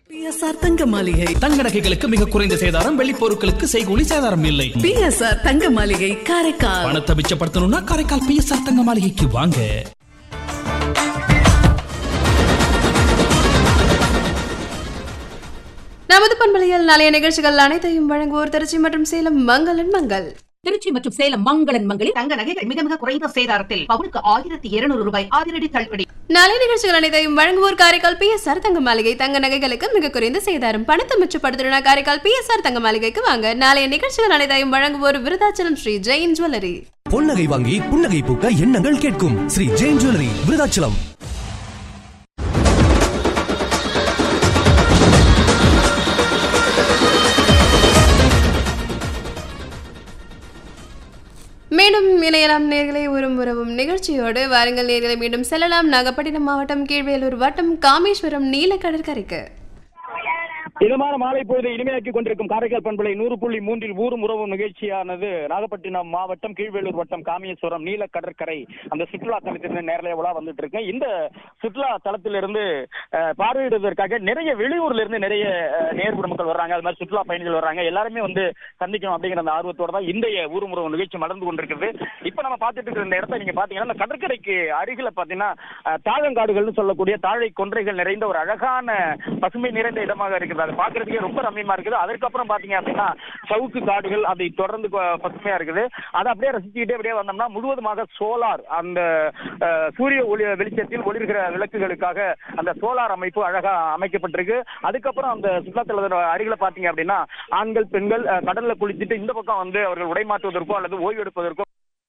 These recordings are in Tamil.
பிஎஸ்ஆர் தங்க மாளிகை தங்க நகைகளுக்கு மிக குறைந்த சேதாரம் வெள்ளி பொருட்களுக்கு செய்கூலி சேதாரம் இல்லை பிஎஸ்ஆர் தங்க மாளிகை காரைக்கால் பணத்தை மிச்சப்படுத்தணும்னா காரைக்கால் பிஎஸ்ஆர் தங்க மாளிகைக்கு வாங்க நமது பண்பலையில் நாளைய நிகழ்ச்சிகள் அனைத்தையும் வழங்குவோர் திருச்சி மற்றும் சேலம் மங்களன் மங்கள் திருச்சி மற்றும் சேலம் மங்களன் மங்களில் தங்க நகைகள் மிக மிக குறைந்த சேதாரத்தில் பவுனுக்கு ஆயிரத்தி இருநூறு ரூபாய் அதிரடி தள்ளுபடி நாளைய நிகழ்ச்சிகள் அனைத்தையும் வழங்குவோர் காரைக்கால் பிஎஸ்ஆர் தங்க மாளிகை தங்க நகைகளுக்கு மிக குறைந்த சேதாரம் பணத்தை மிச்சப்படுத்தணும்னா காரைக்கால் பிஎஸ்ஆர் தங்க மாளிகைக்கு வாங்க நாளைய நிகழ்ச்சிகள் அனைத்தையும் வழங்குவோர் விருதாச்சலம் ஸ்ரீ ஜெயின் ஜுவல்லரி பொன்னகை வாங்கி புன்னகை பூக்க எண்ணங்கள் கேட்கும் ஸ்ரீ ஜெயின் ஜுவல்லரி விருதாச்சலம் மீண்டும் இணையலாம் நேர்களை உரும் உறவும் நிகழ்ச்சியோடு வாருங்கள் நேர்களை மீண்டும் செல்லலாம் நாகப்பட்டினம் மாவட்டம் கீழ்வேலூர் வட்டம் காமேஸ்வரம் நீல கடற்கரைக்கு இதமான மாலை பொழுது இனிமையாக்கி கொண்டிருக்கும் காரைக்கால் பண்பலை நூறு புள்ளி மூன்றில் ஊரும் உறவும் நிகழ்ச்சியானது நாகப்பட்டினம் மாவட்டம் கீழ்வேலூர் வட்டம் காமேஸ்வரம் நீல கடற்கரை அந்த சுற்றுலா தலத்திலிருந்து நேரலையா உலா வந்துட்டு இருக்கேன் இந்த சுற்றுலா தலத்திலிருந்து அஹ், பார்வையிடுவதற்காக நிறைய வெளியூர்ல இருந்து நிறைய அஹ், நேர்குட மக்கள் வர்றாங்க அது மாதிரி சுற்றுலா பயணிகள் வர்றாங்க எல்லாருமே வந்து சந்திக்கணும் அப்படிங்கிற அந்த ஆர்வத்தோட தான் இன்றைய ஊரும் உறவு நிகழ்ச்சி மலர்ந்து கொண்டிருக்கிறது இப்ப நம்ம பார்த்துட்டு இருக்கிற இந்த இடத்த நீங்க பாத்தீங்கன்னா இந்த கடற்கரைக்கு அருகில பாத்தீங்கன்னா அஹ், தாழங்காடுகள்னு சொல்லக்கூடிய தாழை கொன்றைகள் நிறைந்த ஒரு அழகான பசுமை நிறைந்த இடமாக இருக்குது அது பாக்குறதுக்கே ரொம்ப ரம்மியமா இருக்குது அதற்கப்புறம் பாத்தீங்க அப்படின்னா சவுக்கு காடுகள் அதை தொடர்ந்து கொ- பசுமையா இருக்குது அதை அப்படியே ரசிச்சுக்கிட்டே அப்படியே வந்தோம்னா முழுவதுமாக சோலார் அந்த அஹ், சூரிய ஒளி வெளிச்சத்தில் ஒளிர்கிற விளக்குகளுக்காக அந்த சோலார் அமைப்பு அழகா அமைக்கப்பட்டிருக்கு அதுக்கப்புறம் அந்த சுற்றுலாத்தல அருகில பாத்தீங்க அப்படின்னா ஆண்கள் பெண்கள் அஹ், கடல்ல குளிச்சுட்டு இந்த பக்கம் வந்து அவர்கள் உடை மாற்றுவதற்கோ அல்லது ஓய்வு எடுப்பதற்கோ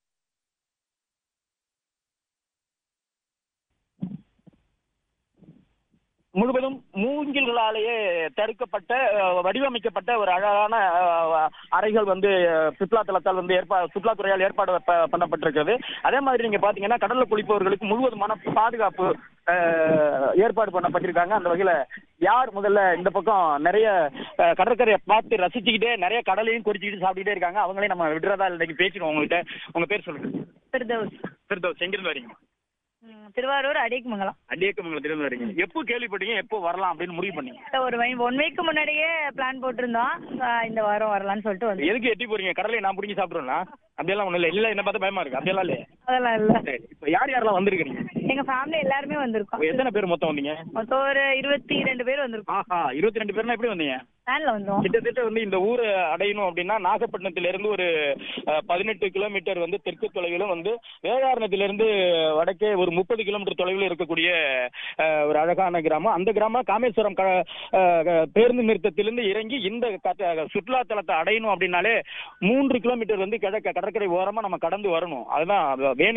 முழுவதும் மூங்கில்களாலேயே தடுக்கப்பட்ட அஹ், வடிவமைக்கப்பட்ட ஒரு அழகான அஹ், அறைகள் வந்து அஹ், சுற்றுலா தலத்தால் வந்து ஏற்பா சுற்றுலாத்துறையால் ஏற்பாடு ப- பண்ணப்பட்டிருக்கிறது அதே மாதிரி நீங்க பாத்தீங்கன்னா கடல்ல குளிப்பவர்களுக்கு முழுவதுமான பாதுகாப்பு அஹ், ஏற்பாடு பண்ணப்பட்டிருக்காங்க அந்த வகையில யார் முதல்ல இந்த பக்கம் நிறைய அஹ், கடற்கரையை பார்த்து ரசிச்சுக்கிட்டே நிறைய கடலையும் குறிச்சிக்கிட்டு சாப்பிட்டுட்டே இருக்காங்க அவங்களே நம்ம விடுறதா இன்னைக்கு பேசிடுவோம் உங்ககிட்ட உங்க பேர் சொல்லுங்க பிரதோஷ் திருதோஸ் எங்கிருந்து வரீங்க ம், திருவாரூர் அடிக்குமங்கலம் அடியக்கமங்கலத்திலிருந்து வரீங்க எப்போ கேள்விப்பட்டீங்க எப்போ வரலாம் அப்படின்னு முடிவு பண்ணீங்க ஒரு ஒன் வீக் முன்னாடியே பிளான் போட்டிருந்தோம் ஆ, இந்த வாரம் வரலாம்னு சொல்லிட்டு வந்து எதுக்கு எட்டி போறீங்க கடலை நான் பிடிச்சி சாப்பிடுறேன்னா அப்படியெல்லாம் ஒண்ணும் இல்லை இல்ல என்ன பார்த்தா பயமா இருக்கு அப்படியெல்லாம் இல்லையே அதெல்லாம் இல்ல சரி இப்போ யார் யாரெல்லாம் வந்திருக்கீங்க எங்க ஃபேமிலி எல்லாருமே வந்திருக்கோம் எத்தனை பேர் மொத்தம் வந்தீங்க மொத்தம் ஒரு இருபத்தி ரெண்டு பேர் வந்திருக்கோம் ஆஹா இருபத்தி ரெண்டு பேர்னா எப்படி வந்தீங்க வேன்ல வந்தோம் கிட்டத்தட்ட வந்து இந்த ஊரை அடையணும் அப்படின்னா நாகப்பட்டினத்துல இருந்து ஒரு அஹ், பதினெட்டு கிலோமீட்டர் வந்து தெற்கு தொலைவிலும் வந்து வேதாரணத்துல இருந்து வடக்கே ஒரு முப்பது கிலோமீட்டர் தொலைவில் இருக்கக்கூடிய அஹ், ஒரு அழகான கிராமம் அந்த கிராமம் காமேஸ்வரம் க- அஹ், க- பேருந்து நிறுத்தத்திலிருந்து இறங்கி இந்த கட்ட- சுற்றுலா தலத்தை அடையணும் அப்படின்னாலே மூன்று கிலோமீட்டர் வந்து கிழக்க கடற்கரை ஓரமா நம்ம கடந்து வரணும் அதுதான் வேணி